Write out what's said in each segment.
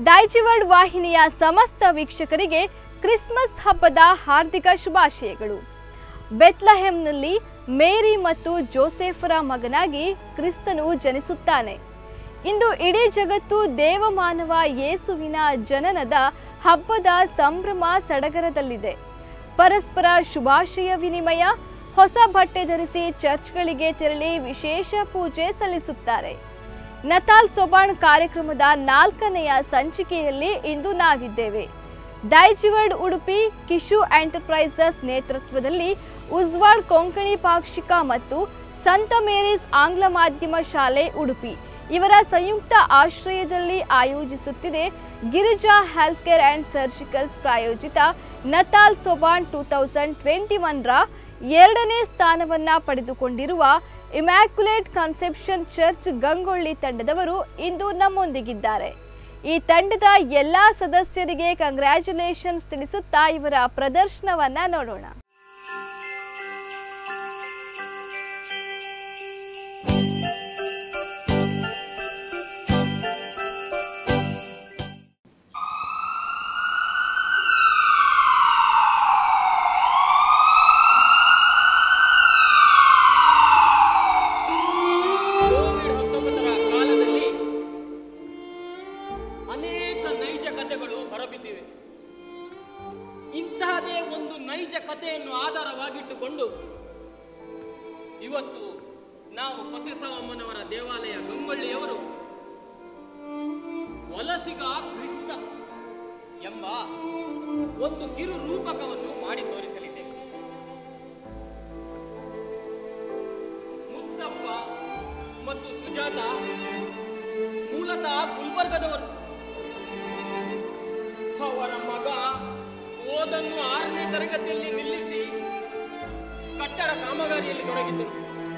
ದೈಜಿವರ್ಡ್ ವಾಹಿನಿಯ ಸಮಸ್ತ ವೀಕ್ಷಕರಿಗೆ ಕ್ರಿಸ್ಮಸ್ ಹಬ್ಬದ ಹಾರ್ದಿಕ ಶುಭಾಶಯಗಳು ಬೆತ್ಲಹೆಮ್ನಲ್ಲಿ ಮೇರಿ ಮತ್ತು ಜೋಸೆಫರ ಮಗನಾಗಿ ಕ್ರಿಸ್ತನು ಜನಿಸುತ್ತಾನೆ ಇಂದು ಇಡೀ ಜಗತ್ತು ದೇವಮಾನವ ಯೇಸುವಿನ ಜನನದ ಹಬ್ಬದ ಸಂಭ್ರಮ ಸಡಗರದಲ್ಲಿದೆ ಪರಸ್ಪರ ಶುಭಾಶಯ ವಿನಿಮಯ ಹೊಸ ಬಟ್ಟೆ ಧರಿಸಿ ಚರ್ಚ್ಗಳಿಗೆ ತೆರಳಿ ವಿಶೇಷ ಪೂಜೆ ಸಲ್ಲಿಸುತ್ತಾರೆ ನತಾಲ್ ಸೊಬಾಣ್ ಕಾರ್ಯಕ್ರಮದ ನಾಲ್ಕನೆಯ ಸಂಚಿಕೆಯಲ್ಲಿ ಇಂದು ನಾವಿದ್ದೇವೆ ದೈಜಿವರ್ಡ್ ಉಡುಪಿ ಕಿಶು ಎಂಟರ್ಪ್ರೈಸಸ್ ನೇತೃತ್ವದಲ್ಲಿ ಉಜ್ವಾಡ್ ಕೊಂಕಣಿ ಪಾಕ್ಷಿಕ ಮತ್ತು ಸಂತ ಮೇರೀಸ್ ಆಂಗ್ಲ ಮಾಧ್ಯಮ ಶಾಲೆ ಉಡುಪಿ ಇವರ ಸಂಯುಕ್ತ ಆಶ್ರಯದಲ್ಲಿ ಆಯೋಜಿಸುತ್ತಿದೆ Girija health care and surgicals ಪ್ರಾಯೋಜಿತ Natal Soban two thousand twenty ಒನ್ರ ಎರಡನೇ ಸ್ಥಾನವನ್ನ ಪಡೆದುಕೊಂಡಿರುವ ಇಮ್ಯಾಕ್ಯುಲೇಟ್ ಕನ್ಸೆಪ್ಷನ್ ಚರ್ಚ್ ಗಂಗೊಳ್ಳಿ ತಂಡದವರು ಇಂದು ನಮ್ಮೊಂದಿಗಿದ್ದಾರೆ ಈ ತಂಡದ ಎಲ್ಲಾ ಸದಸ್ಯರಿಗೆ ಕಂಗ್ರ್ಯಾಚುಲೇಷನ್ಸ್ ತಿಳಿಸುತ್ತಾ ಇವರ ಪ್ರದರ್ಶನವನ್ನ ನೋಡೋಣ ಕೋವಿಡ್ ಹತ್ತೊಂಬತ್ತರ ಕಾಲದಲ್ಲಿ ಅನೇಕ ನೈಜ ಕಥೆಗಳು ಹೊರಬಿದ್ದಿವೆ ಇಂತಹದೇ ಒಂದು ನೈಜ ಕಥೆಯನ್ನು ಆಧಾರವಾಗಿಟ್ಟುಕೊಂಡು ಇವತ್ತು ನಾವು ಬಸವೇಶ್ವರಮ್ಮನವರ ದೇವಾಲಯ ಗಂಗೊಳ್ಳಿಯವರು ವಲಸಿಗ ಕ್ರಿಸ್ತ ಎಂಬ ಒಂದು ಕಿರು ರೂಪಕವನ್ನು ಮಾಡಿ ತೋರಿಸಲಿದ್ದೇವೆ ಮುತ್ತಪ್ಪ ಮತ್ತು ಸುಜಾತ ಮೂಲತಃ ಗುಲ್ಬರ್ಗದವರು ಅವರ ಮಗ ಓದನ್ನು ಆರನೇ ತರಗತಿಯಲ್ಲಿ ನಿಲ್ಲಿಸಿ ಕಟ್ಟಡ ಕಾಮಗಾರಿಯಲ್ಲಿ ತೊಡಗಿದ್ದರು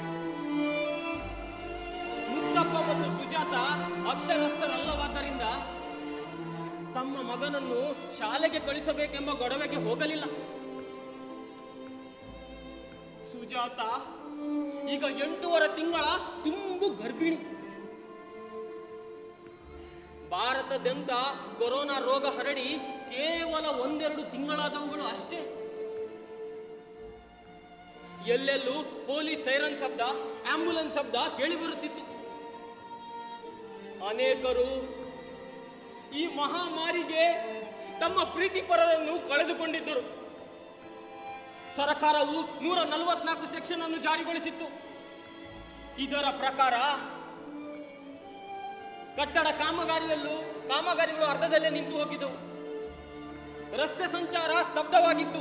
ಮುತ್ತಪ್ಪ ಮತ್ತು ಸುಜಾತ ಅಕ್ಷರಸ್ಥರಲ್ಲವಾದ್ದರಿಂದ ತಮ್ಮ ಮಗನನ್ನು ಶಾಲೆಗೆ ಕಳಿಸಬೇಕೆಂಬ ಗೊಡವೆಗೆ ಹೋಗಲಿಲ್ಲ ಸುಜಾತ ಈಗ ಎಂಟೂವರೆ ತಿಂಗಳ ತುಂಬು ಗರ್ಭಿಣಿ ಭಾರತದಂತ ಕೊರೋನಾ ರೋಗ ಹರಡಿ ಕೇವಲ ಒಂದೆರಡು ತಿಂಗಳಾದವುಗಳು ಅಷ್ಟೇ ಎಲ್ಲೆಲ್ಲೂ ಪೊಲೀಸ್ ಸೈರನ್ ಶಬ್ದ ಆಂಬ್ಯುಲೆನ್ಸ್ ಶಬ್ದ ಕೇಳಿಬರುತ್ತಿತ್ತು ಅನೇಕರು ಈ ಮಹಾಮಾರಿಗೆ ತಮ್ಮ ಪ್ರೀತಿಪರರನ್ನು ಕಳೆದುಕೊಂಡಿದ್ದರು ಸರ್ಕಾರವು ನೂರ ನಲವತ್ನಾಲ್ಕು ಸೆಕ್ಷನ್ ಅನ್ನು ಜಾರಿಗೊಳಿಸಿತ್ತು ಇದರ ಪ್ರಕಾರ ಕಟ್ಟಡ ಕಾಮಗಾರಿಯಲ್ಲೂ ಕಾಮಗಾರಿಗಳು ಅರ್ಧದಲ್ಲೇ ನಿಂತು ಹೋಗಿದ್ದವು ರಸ್ತೆ ಸಂಚಾರ ಸ್ತಬ್ಧವಾಗಿತ್ತು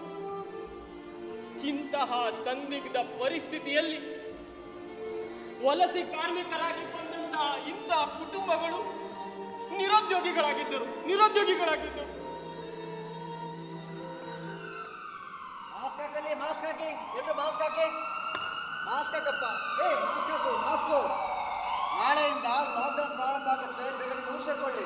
ಇಂತಹ ಸಂದಿಗ್ಧ ಪರಿಸ್ಥಿತಿಯಲ್ಲಿ ವಲಸೆ ಕಾರ್ಮಿಕರಾಗಿ ಬಂದಂತಹ ಇಂತಹ ಕುಟುಂಬಗಳು ನಿರುದ್ಯೋಗಿಗಳಾಗಿದ್ದರು ನಿರುದ್ಯೋಗಿಗಳಾಗಿದ್ದರು ಮಾಸ್ಕ್ ಹಾಕಲ್ಲಿ ಮಾಸ್ಕ್ ಹಾಕಿ ಎಲ್ರು ಮಾಸ್ಕ್ ಹಾಕಿ ಮಾಸ್ಕ್ ಹಾಕಪ್ಪ ಏ ಮಾಸ್ಕ್ ಹಾಕು ಮಾಸ್ಕು ನಾಳೆಯಿಂದ ಲಾಕ್ಡೌನ್ ಪ್ರಾರಂಭ ಆಗುತ್ತೆ ಬೇಗ ನೀವು ಹುಷಾರ್ಕೊಳ್ಳಿ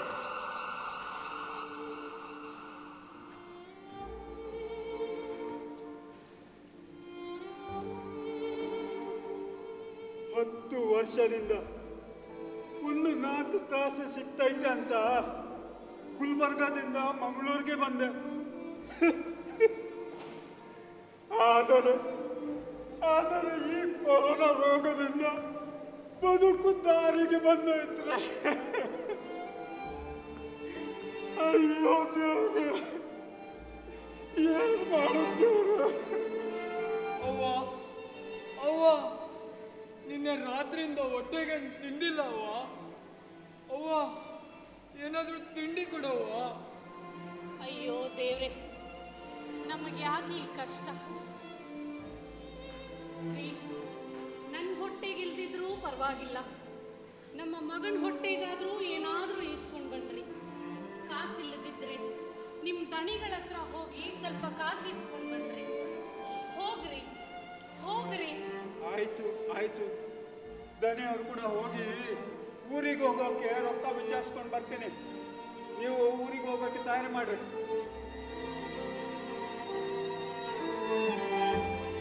ಹತ್ತು ವರ್ಷದಿಂದ ಒಂದು ನಾಲ್ಕು ಕಾಸು ಸಿಗ್ತೈತೆ ಅಂತ ಗುಲ್ಬರ್ಗಾದಿಂದ ಮಂಗಳೂರಿಗೆ ಬಂದೆ ಆದರೆ ಆದರೆ ಈ ಕೊರೋನಾ ರೋಗದಿಂದ ಬದುಕು ದಾರಿಗೆ ಬಂದೋಯ್ತು ಅಯ್ಯೋ ದೇವ್ರೆ ಏನ್ ಮಾಡುತ್ತೇವ್ರೆ ಅವ್ವ ಅವ್ವ ನಿನ್ನೆ ರಾತ್ರಿಯಿಂದ ಹೊಟ್ಟೆಗೆ ತಿಂಡಿಲ್ಲ ಅವ್ವ ಅವ್ವ ಏನಾದ್ರೂ ತಿಂಡಿ ಕೊಡವ್ವ ಅಯ್ಯೋ ದೇವ್ರೆ ನಮಗೆ ಯಾಕೆ ಈ ಕಷ್ಟ ರೀ, ನನ್ನ ಹೊಟ್ಟೆಗಿಲ್ದಿದ್ರೂ ಪರವಾಗಿಲ್ಲ ನಮ್ಮ ಮಗನ ಹೊಟ್ಟೆಗಾದ್ರೂ ಏನಾದ್ರೂ ಈಸ್ಕೊಂಡು ಬನ್ರಿ ಕಾಸಿಲ್ಲದಿದ್ರೆ ನಿಮ್ಮ ದಣಿಗಳ ಹತ್ರ ಹೋಗಿ ಸ್ವಲ್ಪ ಕಾಸು ಈಸ್ಕೊಂಡು ಬನ್ರಿ ಹೋಗ್ರಿ ಹೋಗ್ರಿ ಆಯ್ತು ಆಯ್ತು ದನಿ ಅವ್ರು ಕೂಡ ಹೋಗಿ ಊರಿಗೆ ಹೋಗೋಕೆ ರೊಕ್ಕ ವಿಚಾರಿಸ್ಕೊಂಡು ಬರ್ತೀನಿ ನೀವು ಊರಿಗೆ ಹೋಗೋಕೆ ತಯಾರಿ ಮಾಡ್ರಿ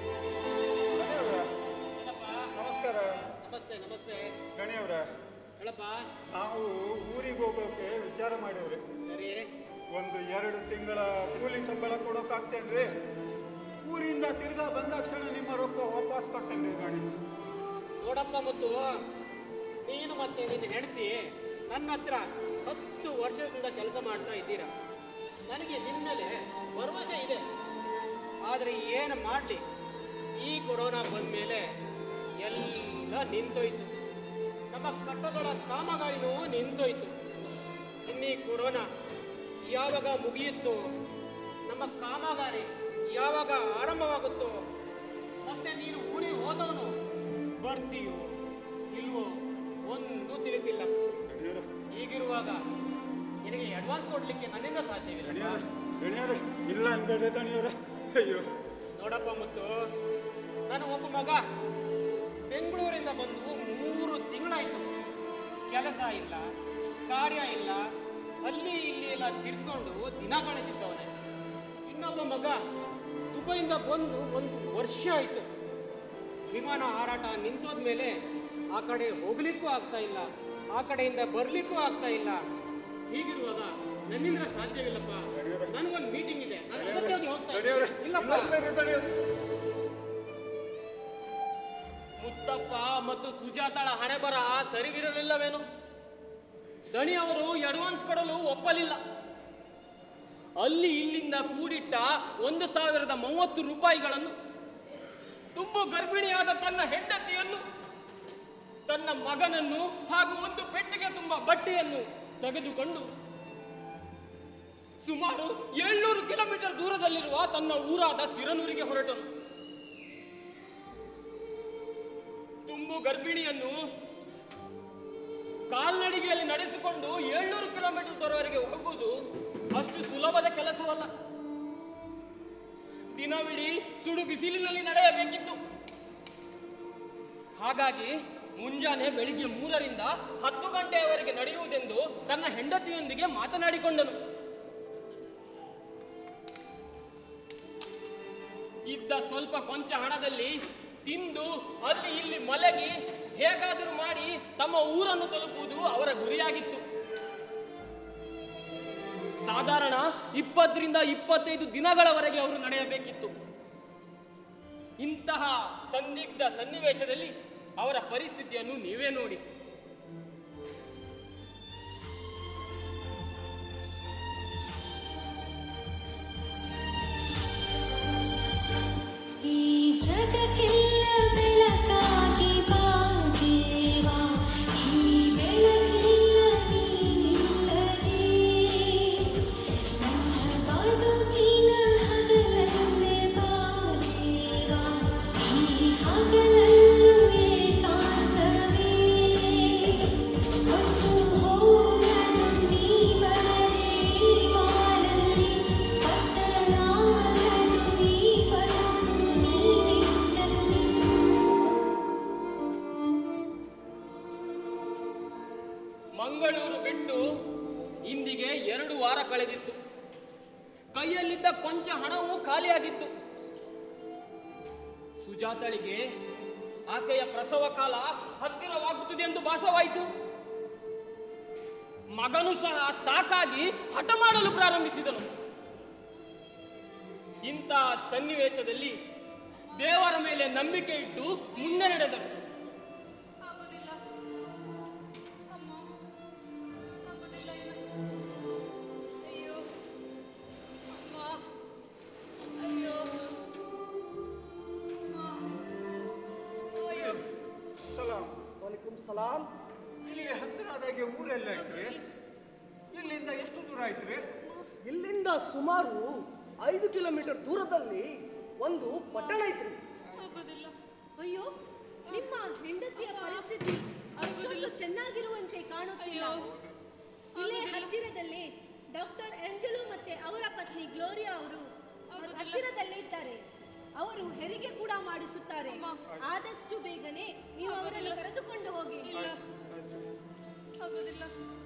ದಣಿ ಅವ್ರೆ, ನಮಸ್ಕಾರ ನಮಸ್ತೆ ನಮಸ್ತೆ ಗಣಿ ಅವರ ಹೇಳಪ್ಪ ಏನಪ್ಪ ನಾವು ಊರಿಗೆ ಹೋಗೋಕೆ ವಿಚಾರ ಮಾಡಿವ್ರಿ ಸರಿ ಒಂದು ಎರಡು ತಿಂಗಳ ಕೂಲಿ ಸಂಬಳ ಕೊಡೋಕ್ಕಾಗ್ತೇನ್ರಿ ಊರಿಂದ ತಿರ್ಗಾ ಬಂದಾಕ್ಷಣ ನಿಮ್ಮ ರೊಕ್ಕ ವಾಪಸ್ ಕೊಡ್ತೇನ್ರಿ ಗಾಡಿ ನೋಡಪ್ಪ ಮತ್ತು ನೀನು ಮತ್ತೆ ನಿನ್ನ ಹೆಂಡತಿ ನನ್ನ ಹತ್ರ ಹತ್ತು ವರ್ಷದಿಂದ ಕೆಲಸ ಮಾಡ್ತಾ ಇದ್ದೀರಾ ನನಗೆ ನಿಮ್ಮ ಮೇಲೆ ಭರವಸೆ ಇದೆ ಆದರೆ ಏನು ಮಾಡಲಿ ಈ ಕೊರೋನಾ ಬಂದ ಮೇಲೆ ಎಲ್ಲ ನಿಂತೋಯ್ತು ನಮ್ಮ ಕಟ್ಟಡಗಳ ಕಾಮಗಾರಿನೂ ನಿಂತೋಯ್ತು ಇನ್ನೀ ಕೊರೋನಾ ಯಾವಾಗ ಮುಗಿಯುತ್ತೋ ನಮ್ಮ ಕಾಮಗಾರಿ ಯಾವಾಗ ಆರಂಭವಾಗುತ್ತೋ ಮತ್ತೆ ನೀನು ಊರಿಗೆ ಹೋದವನು ಬರ್ತೀಯೋ ಇಲ್ವೋ ಒಂದು ತಿಳಿತಿಲ್ಲ ಹೀಗಿರುವಾಗ ನಿನಗೆ ಅಡ್ವಾನ್ಸ್ ಕೊಡ್ಲಿಕ್ಕೆ ನನ್ನಿಂದ ಸಾಧ್ಯವಿಲ್ಲ ದಣಿಯವ್ರೆ ದಣಿಯವ್ರೆ ಇಲ್ಲ ಅನ್ಬೇಡ್ರಿ ದಣಿಯವ್ರೆ ಅಯ್ಯೋ ನೋಡಪ್ಪ ಮತ್ತು ನಾನು ಒಬ್ಬ ಮಗ ಬೆಂಗಳೂರಿಂದ ಬಂದು ಮೂರು ತಿಂಗಳಾಯ್ತು ಕೆಲಸ ಇಲ್ಲ ಕಾರ್ಯ ಇಲ್ಲ ಅಲ್ಲಿ ಇಲ್ಲಿ ಎಲ್ಲ ತಿರ್ಕೊಂಡು ದಿನ ಕಳೆದಿದ್ದವನೇ ಇನ್ನೊಬ್ಬ ಮಗ ದುಬೈಯಿಂದ ಬಂದು ಒಂದು ವರ್ಷ ಆಯ್ತು ವಿಮಾನ ಹಾರಾಟ ನಿಂತೋದ್ಮೇಲೆ ಆ ಕಡೆ ಹೋಗ್ಲಿಕ್ಕೂ ಆಗ್ತಾ ಇಲ್ಲ ಆ ಕಡೆಯಿಂದ ಬರ್ಲಿಕ್ಕೂ ಆಗ್ತಾ ಇಲ್ಲ ಹೀಗಿರುವಾಗ ನನ್ನಿಂದ ಸಾಧ್ಯವಿಲ್ಲಪ್ಪ ನನಗೊಂದು ಮೀಟಿಂಗ್ ಇದೆ ನಾನು ಅಗತ್ಯವಾಗಿ ಹೋಗ್ತಾ ದಣಿಯವ್ರೆ ಇದ್ದೀನಿ. ಇಲ್ಲ ಇಲ್ಲಪ್ಪ ಅನ್ಬೇಡ್ರಿ ದಣಿಯವ್ರೆ ಮುತ್ತಪ್ಪ ಮತ್ತು ಸುಜಾತಳ ಹಣೆ ಬರಹ ಸರಿದಿರಲಿಲ್ಲವೇನು ದಣಿ ಅವರು ಅಡ್ವಾನ್ಸ್ ಕೊಡಲು ಒಪ್ಪಲಿಲ್ಲ ಅಲ್ಲಿ ಇಲ್ಲಿಂದ ಕೂಡಿಟ್ಟ ಒಂದು ಸಾವಿರದ ಮೂವತ್ತು ರೂಪಾಯಿಗಳನ್ನು ತುಂಬು ಗರ್ಭಿಣಿಯಾದ ತನ್ನ ಹೆಂಡತಿಯನ್ನು ತನ್ನ ಮಗನನ್ನು ಹಾಗೂ ಒಂದು ಪೆಟ್ಟಿಗೆ ತುಂಬ ಬಟ್ಟೆಯನ್ನು ತೆಗೆದುಕೊಂಡು ಸುಮಾರು ಏಳ್ನೂರು ಕಿಲೋಮೀಟರ್ ದೂರದಲ್ಲಿರುವ ತನ್ನ ಊರಾದ ಸಿರನೂರಿಗೆ ಹೊರಟನು ತುಂಬು ಗರ್ಭಿಣಿಯನ್ನು ಕಾಲ್ನಡಿಗೆಯಲ್ಲಿ ನಡೆಸಿಕೊಂಡು ಏಳ್ನೂರು ಕಿಲೋಮೀಟರ್ ದೂರವರೆಗೆ ಹೋಗುವುದು ಅಷ್ಟು ಸುಲಭದ ಕೆಲಸವಲ್ಲ ದಿನವಿಡೀ ಸುಡು ಬಿಸಿಲಿನಲ್ಲಿ ನಡೆಯಬೇಕಿತ್ತು ಹಾಗಾಗಿ ಮುಂಜಾನೆ ಬೆಳಿಗ್ಗೆ ಮೂರರಿಂದ ಹತ್ತು ಗಂಟೆಯವರೆಗೆ ನಡೆಯುವುದೆಂದು ತನ್ನ ಹೆಂಡತಿಯೊಂದಿಗೆ ಮಾತನಾಡಿಕೊಂಡನು ಇದ್ದ ಸ್ವಲ್ಪ ಕೊಂಚ ಹಣದಲ್ಲಿ ತಿಂದು ಅಲ್ಲಿ ಇಲ್ಲಿ ಮಲಗಿ ಹೇಗಾದರೂ ಮಾಡಿ ತಮ್ಮ ಊರನ್ನು ತಲುಪುವುದು ಅವರ ಗುರಿಯಾಗಿತ್ತು ಸಾಧಾರಣ ಇಪ್ಪತ್ತರಿಂದ ಇಪ್ಪತ್ತೈದು ದಿನಗಳವರೆಗೆ ಅವರು ನಡೆಯಬೇಕಿತ್ತು ಇಂತಹ ಸಂದಿಗ್ಧ ಸನ್ನಿವೇಶದಲ್ಲಿ ಅವರ ಪರಿಸ್ಥಿತಿಯನ್ನು ನೀವೇ ನೋಡಿ ಈ ಜಗಕ್ಕೆಲ್ಲ ಬೆಳಕಾಗಿ ಬಾ ದೇವಾ ಈ ಬೆಳಕಿಲ್ಲ ನೀನಿಲ್ಲದೆ ನನ್ನ ಬದುಕಿನ ಹಗಲಲ್ಲೇ ಬಾ ದೇವಾ ಈ ಹಗಲಲ್ಲೂ ಏಕಾಂತವೇ ಹೊತ್ತು ಹೋಗಲು ನೀ ಬರದೆ ಈ ಬಾಳಲ್ಲಿ ಕತ್ತಲಾಗಲು ಈ ಬದುಕು ನೀನಿದ್ದಲ್ಲಿ ಮಂಗಳೂರು ಬಿಟ್ಟು ಇಂದಿಗೆ ಎರಡು ವಾರ ಕಳೆದಿತ್ತು ಕೈಯಲ್ಲಿದ್ದ ಕೊಂಚ ಹಣವು ಖಾಲಿಯಾಗಿತ್ತು ಸುಜಾತಳಿಗೆ ಆಕೆಯ ಪ್ರಸವ ಕಾಲ ಹತ್ತಿರವಾಗುತ್ತದೆ ಎಂದು ಭಾಸವಾಯಿತು ಮಗನು ಸಹ ಸಾಕಾಗಿ ಹಠ ಮಾಡಲು ಪ್ರಾರಂಭಿಸಿದನು ಇಂಥ ಸನ್ನಿವೇಶದಲ್ಲಿ ದೇವರ ಮೇಲೆ ನಂಬಿಕೆ ಇಟ್ಟು ಮುಂದೆ ನಡೆದನು ಆಗೋದಿಲ್ಲ ಅಮ್ಮ ಆಗೋದಿಲ್ಲ ಇನ್ನು ಅಯ್ಯೋ ಅಮ್ಮ ಅಯ್ಯೋ ಅಮ್ಮ ಅಯ್ಯೋ ಸಲಾಮ್ ವಾಲಿಕುಂ ಸಲಾಂ ಇಲ್ಲಿಗೆ ಹತ್ತಿರ ಆದಾಗೆ ಊರೆಲ್ಲ ಐತ್ರಿ ಇಲ್ಲಿಂದ ಎಷ್ಟು ದೂರ ಐತ್ರಿ ಇಲ್ಲಿಂದ ಸುಮಾರು ಐದು ಕಿಲೋಮೀಟರ್ ದೂರದಲ್ಲಿ ಒಂದು ಪಟ್ಟಣ ಐತ್ರಿ ಆಗೋದಿಲ್ಲ ಅಯ್ಯೋ ನಿಮ್ಮ ಹೆಂಡತಿಯ ಪರಿಸ್ಥಿತಿ ಅಷ್ಟೊಂದು ಚೆನ್ನಾಗಿರುವಂತೆ ಕಾಣುತ್ತಿಲ್ಲ ಇಲ್ಲೇ ಹತ್ತಿರದಲ್ಲಿ ಡಾಕ್ಟರ್ ಆಂಜಲೋ ಮತ್ತೆ ಅವರ ಪತ್ನಿ ಗ್ಲೋರಿಯಾ ಅವರು ಹತ್ತಿರದಲ್ಲೇ ಇದ್ದಾರೆ ಅವರು ಹೆರಿಗೆ ಕೂಡ ಮಾಡಿಸುತ್ತಾರೆ ಆದಷ್ಟು ಬೇಗನೆ ನೀವು ಅವರನ್ನು ಕರೆದುಕೊಂಡು ಹೋಗಿ ಆಗೋದಿಲ್ಲ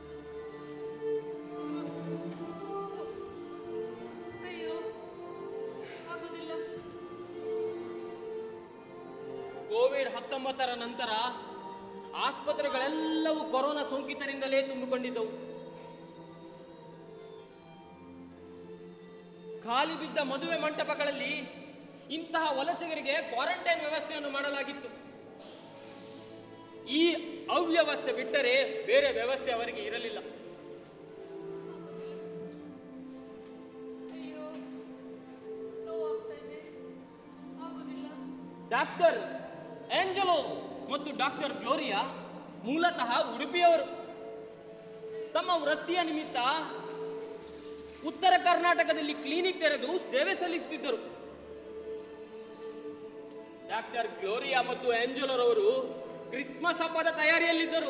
ಅಯ್ಯೋ ಆಗೋದಿಲ್ಲ ಕೋವಿಡ್ ಹತ್ತೊಂಬತ್ತರ ನಂತರ ಆಸ್ಪತ್ರೆಗಳೆಲ್ಲವೂ ಕೊರೋನಾ ಸೋಂಕಿತರಿಂದಲೇ ತುಂಬಿಕೊಂಡಿದ್ದವು ಖಾಲಿ ಬಿದ್ದ ಮದುವೆ ಮಂಟಪಗಳಲ್ಲಿ ಇಂತಹ ವಲಸಿಗರಿಗೆ ಕ್ವಾರಂಟೈನ್ ವ್ಯವಸ್ಥೆಯನ್ನು ಮಾಡಲಾಗಿತ್ತು ಈ ಅವ್ಯವಸ್ಥೆ ಬಿಟ್ಟರೆ ಬೇರೆ ವ್ಯವಸ್ಥೆ ಅವರಿಗೆ ಇರಲಿಲ್ಲ ಅಯ್ಯೋ ನೋವಾಗ್ತಾ ಇದೆ ಆಗೋದಿಲ್ಲ ಡಾಕ್ಟರ್ ಆಂಜಲೋ ಮತ್ತು ಡಾಕ್ಟರ್ ಗ್ಲೋರಿಯಾ ಮೂಲತಃ ಉಡುಪಿಯವರು ತಮ್ಮ ವೃತ್ತಿಯ ನಿಮಿತ್ತ ಉತ್ತರ ಕರ್ನಾಟಕದಲ್ಲಿ ಕ್ಲಿನಿಕ್ ತೆರೆದು ಸೇವೆ ಸಲ್ಲಿಸುತ್ತಿದ್ದರು ಡಾಕ್ಟರ್ ಗ್ಲೋರಿಯಾ ಮತ್ತು ಆಂಜಲೋರವರು ಕ್ರಿಸ್ಮಸ್ ಹಬ್ಬದ ತಯಾರಿಯಲ್ಲಿದ್ದರು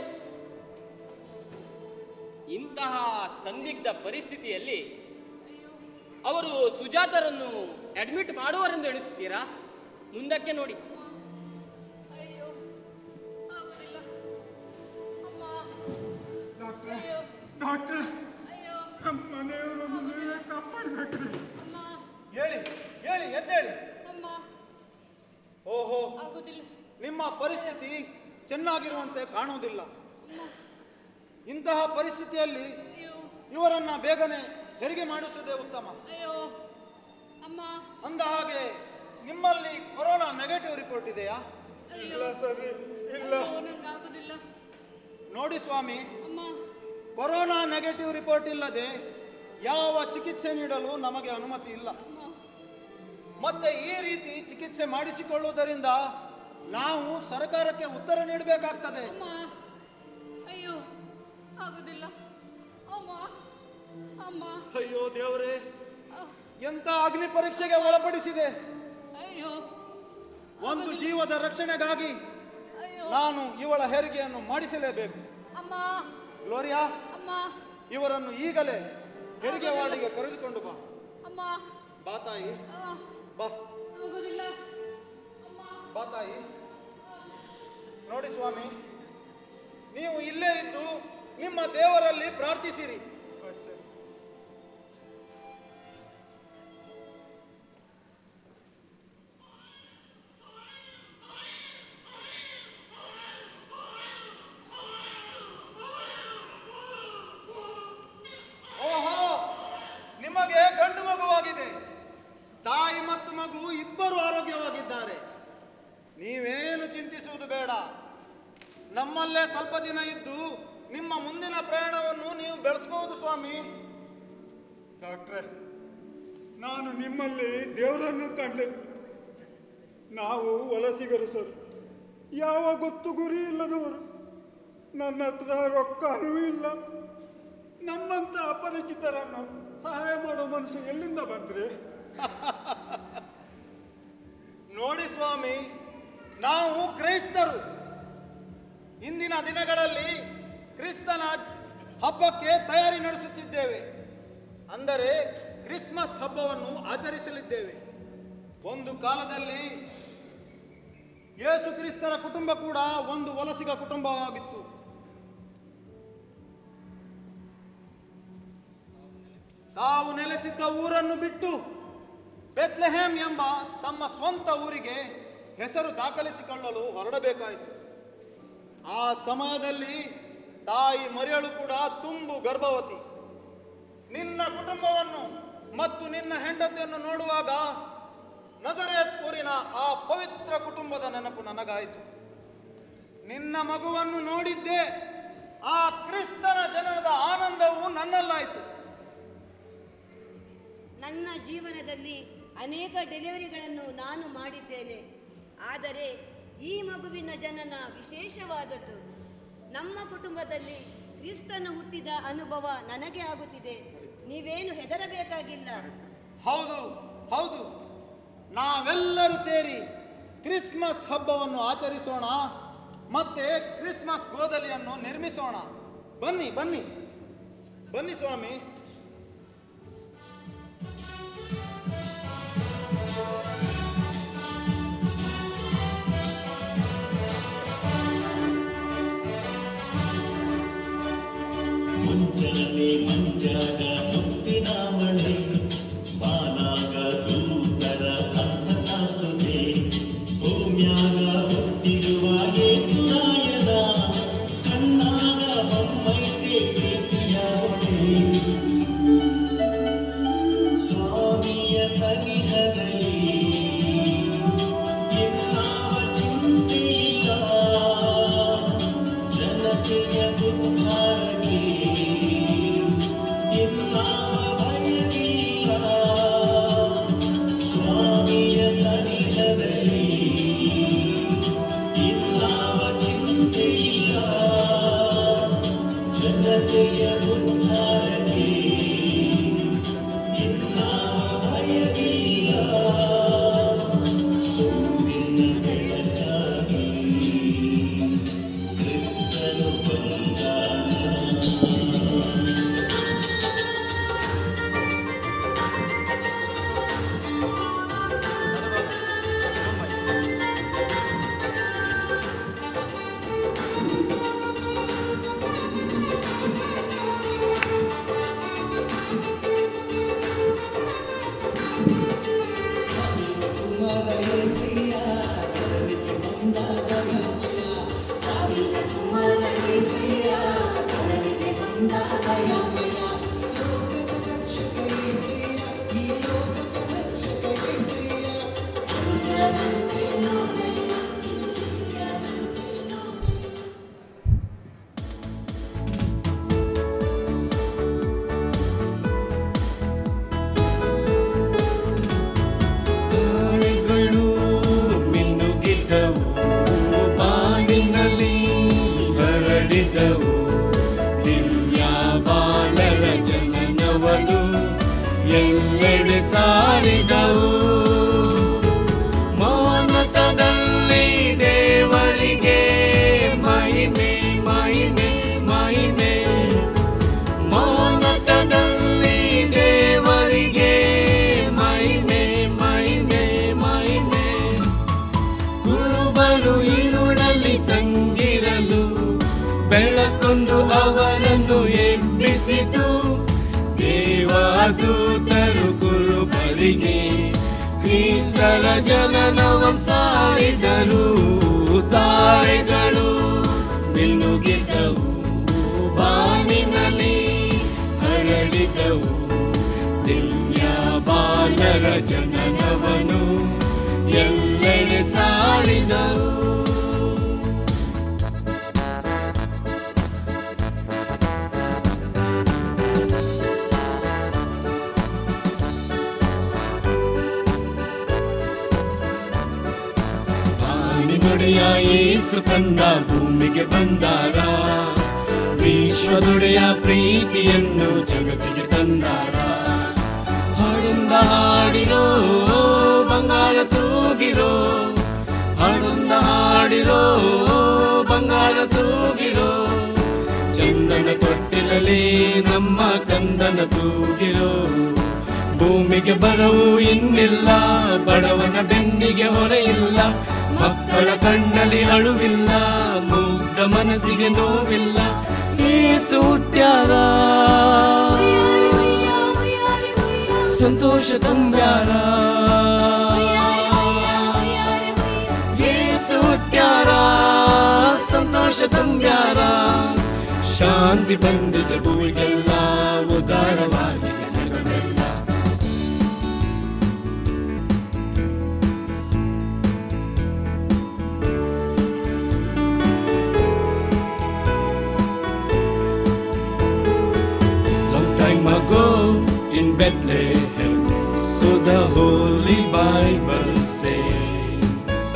ಇಂತಹ ಸಂದಿಗ್ಧ ಪರಿಸ್ಥಿತಿಯಲ್ಲಿ ಅವರು ಸುಜಾತರನ್ನು ಅಡ್ಮಿಟ್ ಮಾಡುವರೆಂದು ಎಣಿಸುತ್ತೀರಾ ಮುಂದಕ್ಕೆ ನೋಡಿ ಅಯ್ಯೋ ಆಗೋದಿಲ್ಲ ಅಮ್ಮ ಡಾಕ್ಟ್ರೆ ಅಯ್ಯೋ ಡಾಕ್ಟ್ರೆ ಅಯ್ಯೋ ನಮ್ಮ ಮನೆಯವರನ್ನು ನೀವೇ ಕಾಪಾಡ್ಬೇಕ್ರಿ ಅಮ್ಮ ಹೇಳಿ ಹೇಳಿ ಎದ್ದೇಳಿ ಅಮ್ಮ ಓಹೋ ಆಗೋದಿಲ್ಲ ನಿಮ್ಮ ಪರಿಸ್ಥಿತಿ ಚೆನ್ನಾಗಿರುವಂತೆ ಕಾಣುವುದಿಲ್ಲ ಇಂತಹ ಪರಿಸ್ಥಿತಿಯಲ್ಲಿ ಅಯ್ಯೋ ಇವರನ್ನ ಬೇಗನೆ ಹೆರಿಗೆ ಮಾಡಿಸುವುದೇ ಉತ್ತಮ ಅಯ್ಯೋ ಅಮ್ಮ ಅಂದ ಹಾಗೆ ನಿಮ್ಮಲ್ಲಿ ಕೊರೋನಾ ನೆಗೆಟಿವ್ ರಿಪೋರ್ಟ್ ಇದೆಯಾ ಅಯ್ಯೋ ಇಲ್ಲ ಸರಿ ಇಲ್ಲ ಅಯ್ಯೋ ನಂಗೆ ಆಗೋದಿಲ್ಲ ನೋಡಿ ಸ್ವಾಮಿ ಅಮ್ಮ ಕೊರೋನಾ ನೆಗೆಟಿವ್ ರಿಪೋರ್ಟ್ ಇಲ್ಲದೆ ಯಾವ ಚಿಕಿತ್ಸೆ ನೀಡಲು ನಮಗೆ ಅನುಮತಿ ಇಲ್ಲ ಅಮ್ಮ ಮತ್ತೆ ಈ ರೀತಿ ಚಿಕಿತ್ಸೆ ಮಾಡಿಸಿಕೊಳ್ಳುವುದರಿಂದ ನಾವು ಸರ್ಕಾರಕ್ಕೆ ಉತ್ತರ ನೀಡಬೇಕಾಗ್ತದೆ ಅಮ್ಮ ಅಯ್ಯೋ ಆಗೋದಿಲ್ಲ ಅಮ್ಮ ಅಮ್ಮ ಅಯ್ಯೋ ದೇವರೇ ಅಹ್, ಎಂತ ಅಗ್ನಿ ಪರೀಕ್ಷೆಗೆ ಒಳಪಡಿಸಿದೆ ಅಯ್ಯೋ ಒಂದು ಜೀವದ ರಕ್ಷಣೆಗಾಗಿ ಅಯ್ಯೋ ನಾನು ಇವಳ ಹೆರಿಗೆಯನ್ನು ಮಾಡಿಸಲೇಬೇಕು ಅಮ್ಮ ಗ್ಲೋರಿಯಾ ಅಮ್ಮ ಇವರನ್ನು ಈಗಲೇ ಹೆರಿಗೆ ವಾರ್ಡಿಗೆ ಕರೆದುಕೊಂಡು ಬಾ ಅಮ್ಮ ಬಾ ತಾಯಿ ಅಹ್, ಬಾ ಆಗೋದಿಲ್ಲ ಅಮ್ಮ ಬಾ ತಾಯಿ ನೋಡಿ ಸ್ವಾಮಿ ನೀವು ಇಲ್ಲೇ ಇದ್ದು ನಿಮ್ಮ ದೇವರಲ್ಲಿ ಪ್ರಾರ್ಥಿಸಿರಿ ಓಹೋ ನಿಮಗೆ ಗಂಡು ಮಗುವಾಗಿದೆ ತಾಯಿ ಮತ್ತು ಮಗು ಇಬ್ಬರು ಆರೋಗ್ಯವಾಗಿದ್ದಾರೆ ನೀವೇನು ಚಿಂತಿಸುವುದು ಬೇಡ ನಮ್ಮಲ್ಲೇ ಸ್ವಲ್ಪ ದಿನ ಇದ್ದು ನಿಮ್ಮ ಮುಂದಿನ ಪ್ರಯಾಣವನ್ನು ನೀವು ಬೆಳೆಸಬಹುದು ಸ್ವಾಮಿ ಡಾಕ್ಟ್ರೆ ನಾನು ನಿಮ್ಮಲ್ಲಿ ದೇವರನ್ನು ಕಂಡೆ ನಾವು ವಲಸಿಗರು ಸರ್ ಯಾವ ಗೊತ್ತು ಗುರಿ ಇಲ್ಲದವರು ನನ್ನ ಹತ್ರ ರೊಕ್ಕನೂ ಇಲ್ಲ ನಮ್ಮಂತ ಅಪರಿಚಿತರನ್ನು ಸಹಾಯ ಮಾಡೋ ಮನುಷ್ಯ ಎಲ್ಲಿಂದ ಬಂದ್ರಿ ನೋಡಿ ಸ್ವಾಮಿ ನಾವು ಕ್ರೈಸ್ತರು ಇಂದಿನ ದಿನಗಳಲ್ಲಿ ಕ್ರಿಸ್ತನ ಹಬ್ಬಕ್ಕೆ ತಯಾರಿ ನಡೆಸುತ್ತಿದ್ದೇವೆ ಅಂದರೆ ಕ್ರಿಸ್ಮಸ್ ಹಬ್ಬವನ್ನು ಆಚರಿಸಲಿದ್ದೇವೆ ಒಂದು ಕಾಲದಲ್ಲಿ ಯೇಸು ಕ್ರಿಸ್ತರ ಕುಟುಂಬ ಕೂಡ ಒಂದು ವಲಸಿಗ ಕುಟುಂಬವಾಗಿತ್ತು ತಾವು ನೆಲೆಸಿದ್ದ ಊರನ್ನು ಬಿಟ್ಟು ಬೆತ್ಲೆಹೇಮ್ ಎಂಬ ತಮ್ಮ ಸ್ವಂತ ಊರಿಗೆ ಹೆಸರು ದಾಖಲಿಸಿಕೊಳ್ಳಲು ಹೊರಡಬೇಕಾಯಿತು ಆ ಸಮಯದಲ್ಲಿ ತಾಯಿ ಮರಿಯಳು ಕೂಡ ತುಂಬು ಗರ್ಭವತಿ ನಿನ್ನ ಕುಟುಂಬವನ್ನು ಮತ್ತು ನಿನ್ನ ಹೆಂಡತಿಯನ್ನು ನೋಡುವಾಗ ನಜರೇತ್ ಊರಿನ ಆ ಪವಿತ್ರ ಕುಟುಂಬದ ನೆನಪು ನನಗಾಯಿತು ನಿನ್ನ ಮಗುವನ್ನು ನೋಡಿದ್ದೇ ಆ ಕ್ರಿಸ್ತನ ಜನನದ ಆನಂದವು ನನ್ನಲ್ಲಾಯಿತು ನನ್ನ ಜೀವನದಲ್ಲಿ ಅನೇಕ ಡೆಲಿವರಿಗಳನ್ನು ನಾನು ಮಾಡಿದ್ದೇನೆ ಆದರೆ ಈ ಮಗುವಿನ ಜನನ ವಿಶೇಷವಾದದ್ದು ನಮ್ಮ ಕುಟುಂಬದಲ್ಲಿ ಕ್ರಿಸ್ತನು ಹುಟ್ಟಿದ ಅನುಭವ ನನಗೆ ಆಗುತ್ತಿದೆ ನೀವೇನು ಹೆದರಬೇಕಾಗಿಲ್ಲ ಹೌದು ಹೌದು ನಾವೆಲ್ಲರೂ ಸೇರಿ ಕ್ರಿಸ್ಮಸ್ ಹಬ್ಬವನ್ನು ಆಚರಿಸೋಣ ಮತ್ತೆ ಕ್ರಿಸ್ಮಸ್ ಗೋದಲಿಯನ್ನು ನಿರ್ಮಿಸೋಣ ಬನ್ನಿ ಬನ್ನಿ ಬನ್ನಿ ಸ್ವಾಮಿ ಮುಂಜಾನೆ ಮಂಜಾಗ ಮುತ್ತಿನ ಮಳೆ ಬಾನಾಗ ದೂತರ ಸಂತಸಾಸುದೆ ಭೂಮ್ಯಾಗ ಹುಟ್ಟಿರುವ ಯೇಸುರಾಯನ ಸನಿಹದಲ್ಲಿ ಇನ್ನಾವ ಚಿಂತೆ ಇಲ್ಲ ಜನತೆಯ ಉದ್ಧಾರಕ್ಕೆ ಇನ್ನಾವ ಭಯವಿಲ್ಲ ಸೂರ್ಯನ ಬೆಳಕಾಗಿ ಕ್ರಿಸ್ತನು ಬಂದಾನ ತಾರೆಗಳು ಮಿನುಗಿದವು ಬಾನಿನಲ್ಲಿ ಹರಡಿದವು ದಿವ್ಯ ಬಾಲರ ಜನನವನು ಎಲ್ಲೆಡೆ ಸಾರಿದವು ಮೌನತದಲ್ಲಿ ದೇವರಿಗೆ ಮಹಿಮೆ ಮಹಿಮೆ ಮಹಿಮೆ ಮೌನತದಲ್ಲಿ ದೇವರಿಗೆ ಮಹಿಮೆ ಮಹಿಮೆ ಮಹಿಮೆ ಕುರುಬರು ಇರುಳಲ್ಲಿ ತಂಗಿರಲು ಬೆಳಕೊಂದು ಅವರನ್ನು ಎಬ್ಬಿಸಿತು ದೇವದೂತರು ಕುರುಬರಿಗೆ ಕ್ರಿಸ್ತರ ಜನನವ ಸಾರಿದರು ತಾರೆಗಳು ಮಿನುಗಿದವು ಬಾನಿನಲ್ಲಿ ಹರಡಿದವು ದಿವ್ಯ ಬಾಲರ ಜನನವನು ಎಲ್ಲೆಡೆ ಸಾರಿದವು ಬಾನಿನೊಡೆಯ ಏಸು ಕಂದ ಭೂಮಿಗೆ ಬಂದಾರ ವಿಶ್ವದೊಡೆಯ ಪ್ರೀತಿಯನ್ನು ಜಗತ್ತಿಗೆ ತಂದಾರ ಹಾಡಿಂದ ಹಾಡಿರೋ ಬಂಗಾರ ತೂಗಿರೋ ಹಾಡಿಂದ ಹಾಡಿರೋ ಬಂಗಾರ ತೂಗಿರೋ ಚಂದನ ತೊಟ್ಟಿಲಲ್ಲಿ ನಮ್ಮ ಕಂದನ ತೂಗಿರೋ ಭೂಮಿಗೆ ಬರವು ಇನ್ನಿಲ್ಲ ಬಡವನ ಬೆನ್ನಿಗೆ ಹೊರೆಯಿಲ್ಲ ಮಕ್ಕಳ ಕಣ್ಣಲ್ಲಿ ಅಳುವಿಲ್ಲ ಮುಗ್ಧ ಮನಸ್ಸಿಗೆ ನೋವಿಲ್ಲ ಏಸು ಹುಟ್ಟ್ಯಾರ ಸಂತೋಷ ತಂದ್ಯಾರ ಏಸು ಹುಟ್ಟ್ಯಾರ ಸಂತೋಷ ತಂದ್ಯಾರ ಶಾಂತಿ ಬಂದಿದೆ ಭೂಮಿಗೆಲ್ಲ ಉದಾರವಾಗಿದೆ ಜಗವೆಲ್ಲ Long time ago in Bethlehem, so the Holy Bible says,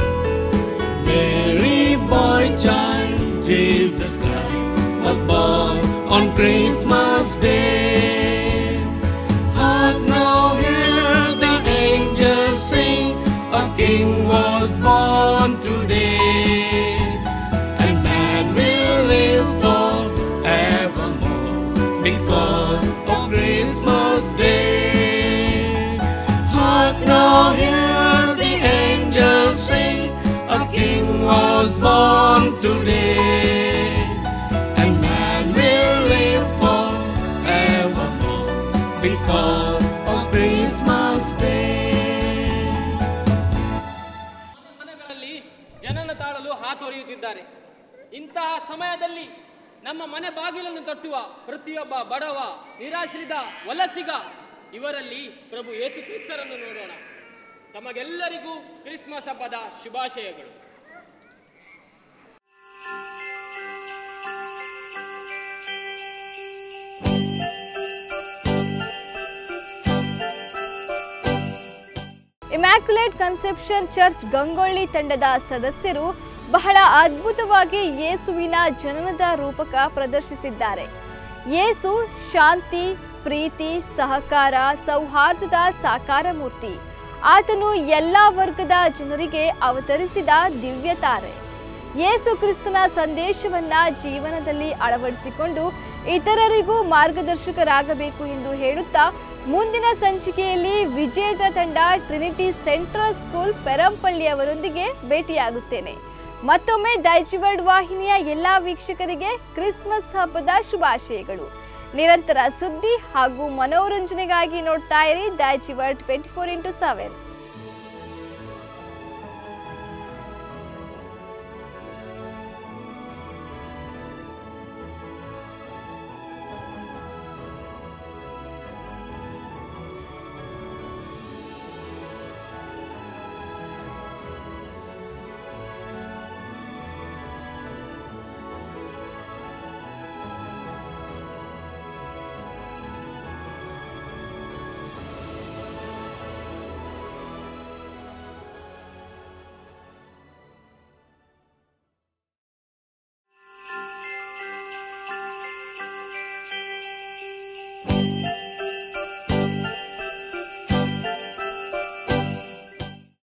Mary's boy child, Jesus Christ, was born on Christmas Day. Hark now, hear the angels sing, a king was born today. And man will live forevermore because of Christmas Day. Hark now, hear the angels sing, a king was born today. And man will live forevermore because of Christmas Day. ಮನೆಗಳಲ್ಲಿ ಜನನ ತಾಳಲು ಹಾತೊರೆಯುತ್ತಿದ್ದಾರೆ ಇಂತಹ ಸಮಯದಲ್ಲಿ ನಮ್ಮ ಮನೆ ಬಾಗಿಲನ್ನು ತಟ್ಟುವ ಪ್ರತಿಯೊಬ್ಬ ಬಡವ ನಿರಾಶ್ರಿತ ವಲಸಿಗ ಇವರಲ್ಲಿ ಪ್ರಭು ಯೇಸು ಕ್ರಿಸ್ತರನ್ನು ನೋಡೋಣ ತಮಗೆಲ್ಲರಿಗೂ ಕ್ರಿಸ್ಮಸ್ ಹಬ್ಬದ ಶುಭಾಶಯಗಳು Immaculate Immaculate Conception Church Gangolli ತಂಡದ ಸದಸ್ಯರು ಬಹಳ ಅದ್ಭುತವಾಗಿ ಯೇಸುವಿನ ಜನನದ ರೂಪಕ ಪ್ರದರ್ಶಿಸಿದ್ದಾರೆ ಯೇಸು ಶಾಂತಿ ಪ್ರೀತಿ ಸಹಕಾರ ಸೌಹಾರ್ದದ ಸಾಕಾರ ಮೂರ್ತಿ ಆತನು ಎಲ್ಲ ವರ್ಗದ ಜನರಿಗೆ ಅವತರಿಸಿದ ದಿವ್ಯ ತಾರೆ ಯೇಸು ಕ್ರಿಸ್ತನ ಸಂದೇಶವನ್ನ ಜೀವನದಲ್ಲಿ ಅಳವಡಿಸಿಕೊಂಡು ಇತರರಿಗೂ ಮಾರ್ಗದರ್ಶಕರಾಗಬೇಕು ಎಂದು ಹೇಳುತ್ತಾ ಮುಂದಿನ ಸಂಚಿಕೆಯಲ್ಲಿ ವಿಜೇತ ತಂಡ ಟ್ರಿನಿಟಿ ಸೆಂಟ್ರಲ್ ಸ್ಕೂಲ್ ಪೆರಂಪಳ್ಳಿಯವರೊಂದಿಗೆ ಭೇಟಿಯಾಗುತ್ತೇನೆ ಮತ್ತೊಮ್ಮೆ ದೈಜಿವರ್ಡ್ ವಾಹಿನಿಯ ಎಲ್ಲಾ ವೀಕ್ಷಕರಿಗೆ ಕ್ರಿಸ್ಮಸ್ ಹಬ್ಬದ ಶುಭಾಶಯಗಳು ನಿರಂತರ ಸುದ್ದಿ ಹಾಗೂ ಮನೋರಂಜನೆಗಾಗಿ ನೋಡ್ತಾ ಇರಿ Daijiworld twenty four into seven